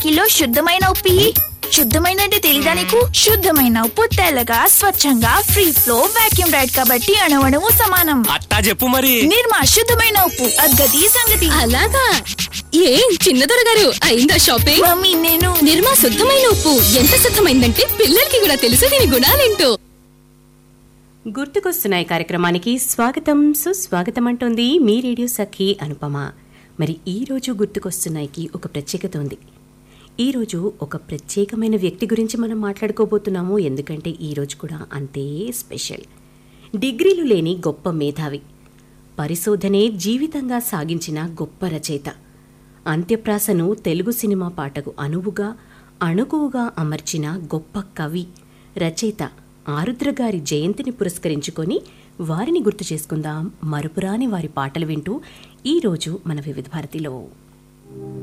Kilo శుద్ధమైన ఉప్పు ఇయ్యి. శుద్ధమైన అంటే తెలీదా నీకు శుద్ధమైన ఉప్పు తెల్లగా స్వచ్ఛంగా ఫ్రీ ఫ్లో వాక్యూమ్ రైడ్ కాబట్టి అణువణువు సమానం అట్టా చెప్పు మరి నిర్మా శుద్ధమైన ఉప్పు అద్గతి సంగతి అలాగా ఏం చిన్నదొర గారు అయిందా షాపింగ్ మమ్మీ నేను నిర్మా శుద్ధమైన ఉప్పు ఎంత శుద్ధమైందంటే పిల్లలకి కూడా తెలుసు దీని గుణాలేంటో గుర్తుకొస్తున్నాయి కార్యక్రమానికి స్వాగతం సుస్వాగతం అంటోంది మీ రేడియో సఖి అనుపమ మరి ఈ రోజు గుర్తుకొస్తున్నాయికి ఒక ప్రత్యేకత ఉంది ఈ రోజు ఒక ప్రత్యేకమైన వ్యక్తి గురించి మనం మాట్లాడుకోబోతున్నాము ఎందుకంటే ఈ రోజు కూడా అంతే స్పెషల్ డిగ్రీలు లేని గొప్ప మేధావి పరిశోధనే జీవితంగా సాగించిన గొప్ప రచయిత అంత్యప్రాసను తెలుగు సినిమా పాటకు అనువుగా అణుకువుగా అమర్చిన గొప్ప కవి రచయిత ఆరుద్ర గారి జయంతిని పురస్కరించుకొని వారిని గుర్తు చేసుకుందాం మరుపురాని వారి పాటలు వింటూ ఈరోజు మన వివిధ భారతిలో